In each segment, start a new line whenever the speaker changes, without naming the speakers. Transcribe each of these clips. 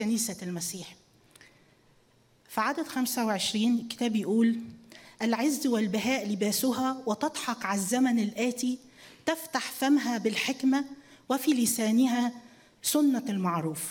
كنيسة المسيح في عدد 25 الكتاب يقول العز والبهاء لباسها وتضحك على الزمن الآتي تفتح فمها بالحكمة وفي لسانها سنة المعروف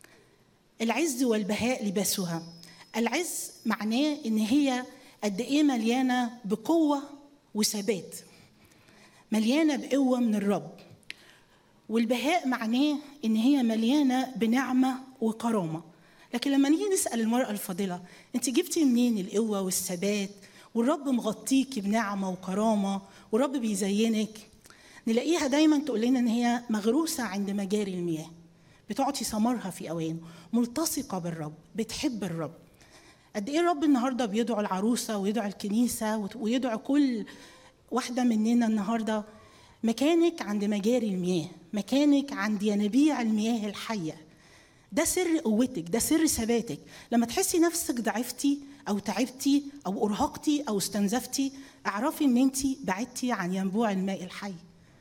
العز والبهاء لباسها العز معناه ان هي قد ايه مليانه بقوه وثبات مليانه بقوه من الرب والبهاء معناه ان هي مليانه بنعمه وكرامه لكن لما نيجي نسال المراه الفاضله انت جبتي منين القوه والثبات والرب مغطيكي بنعمه وكرامه والرب بيزينك نلاقيها دايما تقول لنا ان هي مغروسه عند مجاري المياه بتعطي ثمرها في اوانه ملتصقه بالرب بتحب الرب قد ايه الرب النهارده بيدعو العروسه ويدعو الكنيسه ويدعو كل واحده مننا النهارده مكانك عند مجاري المياه مكانك عند ينابيع المياه الحيه ده سر قوتك ده سر ثباتك لما تحسي نفسك ضعفتي او تعبتي او ارهقتي او استنزفتي اعرفي ان انت بعدتي عن ينبوع الماء الحي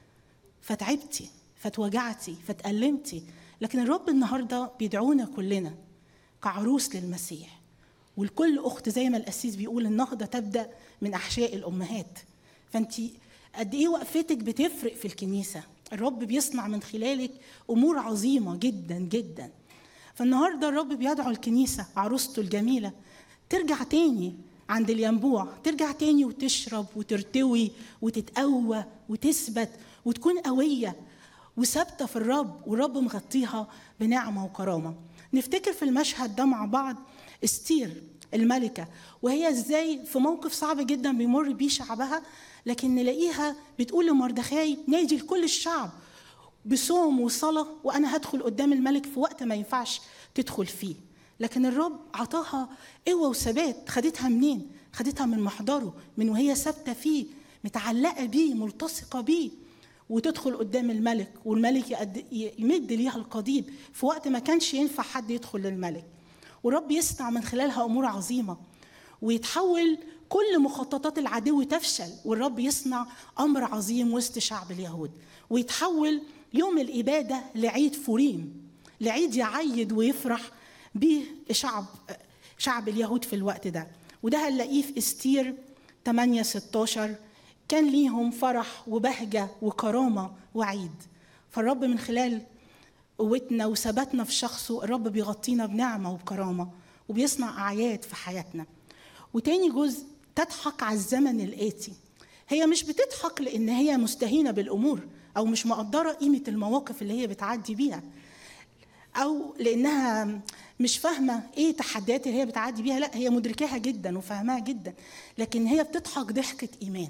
فتعبتي فتوجعتي فتألمتي لكن الرب النهارده بيدعونا كلنا كعروس للمسيح والكل اخت زي ما القسيس بيقول النهضه تبدا من احشاء الامهات فانت قد ايه وقفتك بتفرق في الكنيسه الرب بيصنع من خلالك امور عظيمه جدا جدا فالنهارده الرب بيدعو الكنيسه عروسته الجميله ترجع تاني عند الينبوع ترجع تاني وتشرب وترتوي وتتقوى وتثبت وتكون قويه وثابته في الرب والرب مغطيها بنعمه وكرامه نفتكر في المشهد ده مع بعض استير الملكه وهي ازاي في موقف صعب جدا بيمر بيه شعبها لكن نلاقيها بتقول لمردخاي نادي لكل الشعب بصوم وصلاه وانا هدخل قدام الملك في وقت ما ينفعش تدخل فيه لكن الرب عطاها قوه وثبات خدتها منين خدتها من محضره من وهي ثابته فيه متعلقه بيه ملتصقه بيه وتدخل قدام الملك والملك يمد ليها القضيب في وقت ما كانش ينفع حد يدخل للملك ورب يصنع من خلالها امور عظيمه ويتحول كل مخططات العدو تفشل والرب يصنع امر عظيم وسط شعب اليهود ويتحول يوم الاباده لعيد فوريم لعيد يعيد ويفرح به شعب شعب اليهود في الوقت ده وده هنلاقيه في استير 8 16 كان ليهم فرح وبهجه وكرامه وعيد فالرب من خلال قوتنا وثباتنا في شخصه الرب بيغطينا بنعمة وبكرامة وبيصنع أعياد في حياتنا وتاني جزء تضحك على الزمن الآتي هي مش بتضحك لأن هي مستهينة بالأمور أو مش مقدرة قيمة المواقف اللي هي بتعدي بيها أو لأنها مش فاهمة إيه التحديات اللي هي بتعدي بيها لا هي مدركاها جدا وفاهماها جدا لكن هي بتضحك ضحكة إيمان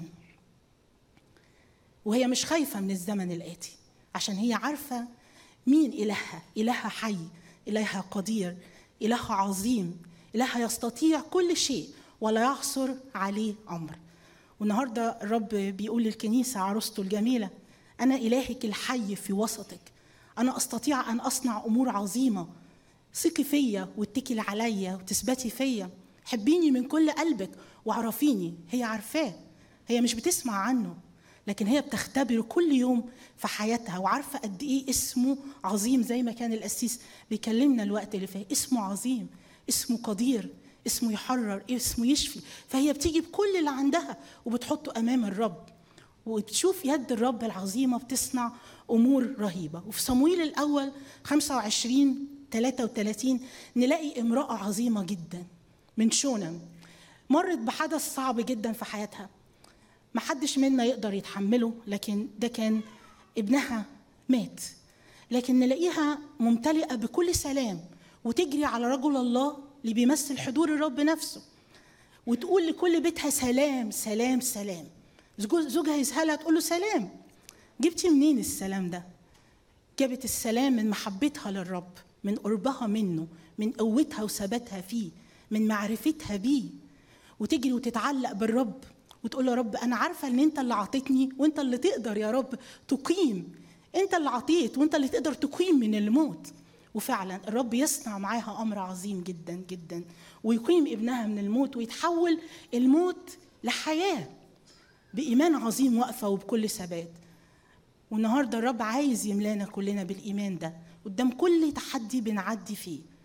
وهي مش خايفة من الزمن الآتي عشان هي عارفة مين إلهها إلهها حي إلهها قدير إلهها عظيم إلهها يستطيع كل شيء ولا يعصر عليه أمر والنهاردة الرب بيقول للكنيسة عروسته الجميلة أنا إلهك الحي في وسطك أنا أستطيع أن أصنع أمور عظيمة ثقي فيا واتكلي عليا وتثبتي فيا حبيني من كل قلبك واعرفيني هي عارفاه هي مش بتسمع عنه لكن هي بتختبره كل يوم في حياتها وعارفه قد ايه اسمه عظيم زي ما كان القسيس بيكلمنا الوقت اللي فات اسمه عظيم اسمه قدير اسمه يحرر اسمه يشفي فهي بتيجي بكل اللي عندها وبتحطه امام الرب وبتشوف يد الرب العظيمه بتصنع امور رهيبه وفي صمويل الاول 25 33 نلاقي امراه عظيمه جدا من شونم مرت بحدث صعب جدا في حياتها ما حدش منا يقدر يتحمله لكن ده كان ابنها مات لكن نلاقيها ممتلئه بكل سلام وتجري على رجل الله اللي بيمثل حضور الرب نفسه وتقول لكل بيتها سلام سلام سلام زوجها يسهلها تقول له سلام جبتي منين السلام ده جابت السلام من محبتها للرب من قربها منه من قوتها وثباتها فيه من معرفتها بيه وتجري وتتعلق بالرب وتقول له يا رب انا عارفه ان انت اللي عطيتني وانت اللي تقدر يا رب تقيم انت اللي عطيت وانت اللي تقدر تقيم من الموت وفعلا الرب يصنع معاها امر عظيم جدا جدا ويقيم ابنها من الموت ويتحول الموت لحياه بايمان عظيم واقفه وبكل ثبات والنهارده الرب عايز يملانا كلنا بالايمان ده قدام كل تحدي بنعدي فيه